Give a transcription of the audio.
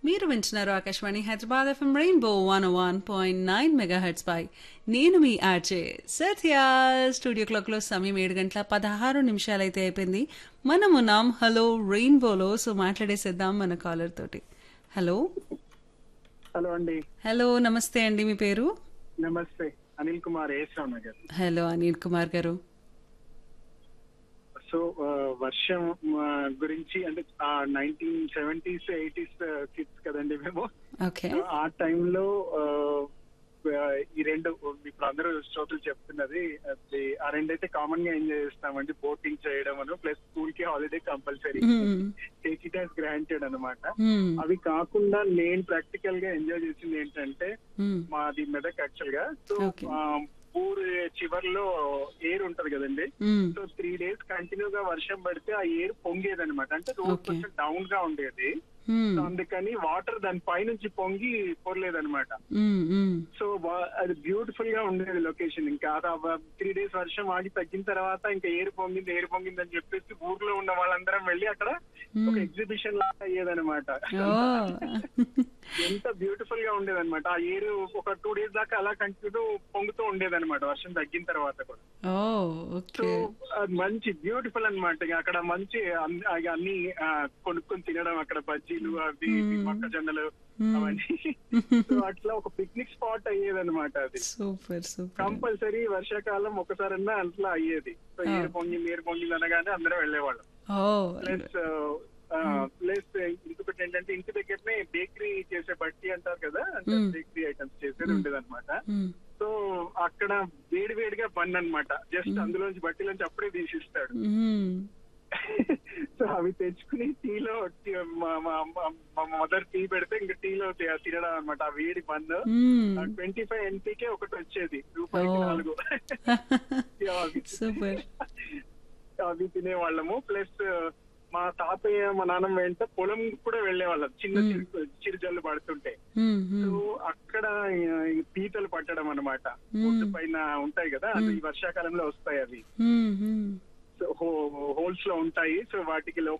మీరు వింటున్నారు Akashvani Hyderabad FM rainbow one one point nine mega heads పై నేను మీ ఆర్జే సత్య స్టూడియో క్లాక్లో సమయం ఏడు గంటల పదహారు నిమిషాలైతే అయిపోయింది మనం ఉన్నాం హలో రెయిన్బోలో సో మాట్లాడేసేద్దాం మన కాలర్ తోటి హలో హలో అండి హలో నమస్తే అండి మీ పేరు నమస్తే అనిల్ కుమార్ ఏశ్రామ్ నగర్ హలో అనిల్ కుమార్ గారు సో ఆ, వర్షం ఆ, గురించి అంటే నైన్టీన్ సెవెంటీస్ ఎయిటీస్ కిడ్స్ కదండి మేము ఓకే ఆ టైంలో ఈ రెండు ఇప్పుడు అందరూ శ్రోతలు చెప్తున్నది అది ఆ రెండైతే కామన్ గా ఎంజాయ్ చేస్తామండి బోటింగ్ చేయడం అను ప్లస్ స్కూల్ కి holiday compulsory take it as granted అనమాట అవి కాకుండా నేను ప్రాక్టికల్ గా ఎంజాయ్ చేసింది ఏంటంటే మాది మెదక్ యాక్చువల్ గా సో Okay. ఊరు చివర్లో ఎయిర్ ఉంటది కదండి సో త్రీ డేస్ కంటిన్యూ గా వర్షం పడితే ఆ ఎయిర్ పొంగేది అనమాట అంటే రోడ్ Okay. కొంచెం డౌన్ గా ఉండేది సో అందుకని వాటర్ దాని పైనుంచి పొంగి పొరలేదన్నమాట సో వా- అది బ్యూటిఫుల్ గా ఉండేది లొకేషన్ ఇంకా త్రీ డేస్ వర్షం ఆగి తగ్గిన తర్వాత ఇంకా ఏరు పొంగింది ఏరు పొంగింది అని చెప్పేసి ఊర్లో ఉన్న వాళ్ళందరం వెళ్ళి అక్కడ ఒక ఎగ్జిబిషన్ లాగా అయ్యేదన్నమాట ఓ ఎంత బ్యూటిఫుల్ గా ఉండేదన్నమాట ఆ ఏరు ఒక టూ డేస్ దాకా అలా కంటిన్యూ పొంగుతూ ఉండేదన్నమాట వర్షం తగ్గిన తర్వాత కూడా ఓ సో ఓకే అది మంచి బ్యూటిఫుల్ అన్నమాట ఇక అక్కడ మంచి అన్ని అవి అన్ని ఆ, కొనుక్కొని తినడం అక్కడ బజ్జీలు అవి ఇవి, మొక్కజొన్నలు అవన్నీ సో అట్లా ఒక పిక్నిక్ స్పాట్ అయ్యేదన్నమాట అది సూపర్ సూపర్ కంపల్సరీ వర్షాకాలం ఒకసారన్నా అట్లా అయ్యేది సో ఏరు పొంగింది ఏరు పొంగింది అనగానే అందరం వెళ్ళేవాళ్ళం ఓ ప్లస్ ప్లస్ ఇంకొకటి ఏంటంటే ఇంటి దగ్గరనే బేకరీ చేసే బట్టి అంటారు కదా అంటే Mm. బేకరీ ఐటమ్స్ చేసేది ఉండేది అనమాట మ్మ్. సో అక్కడ వేడి వేడిగా బన్ అన్నమాట జస్ట్ అందులోంచి బట్టిలోంచి అప్పుడే తీసిస్తాడు మ్మ్. సో అవి తెచ్చుకుని టీలో టీ- మా- మా- మా- మా మదర్ టీ పెడితే ఇంకా టీలో తి- తినడం అనమాట ఆ వేడి బన్ మ్మ్. ట్వంటీ ఫైవ్ ఎన్పీకే ఒకటి వచ్చేది రూపాయికి Oh. నాలుగు అవి- సూపర్ అవి తినేవాళ్ళము ప్లస్ మా తాతయ్య మా నాన్నమ్మ వెంట పొలం కూడా వెళ్ళేవాళ్ళం చిన్న చిరు చిరుజల్లు పడుతుంటే మ్మ్. సో మ్మ్. అక్కడ ఆ, ఈ పీతలు పట్టడం అనమాట Hmm. పైన ఉంటాయి కదా అది ఈ వర్షాకాలంలో వస్తాయి అవి మ్మ్. మ్మ్. సో హోల్స్ లో ఉంటాయి సో వాటికి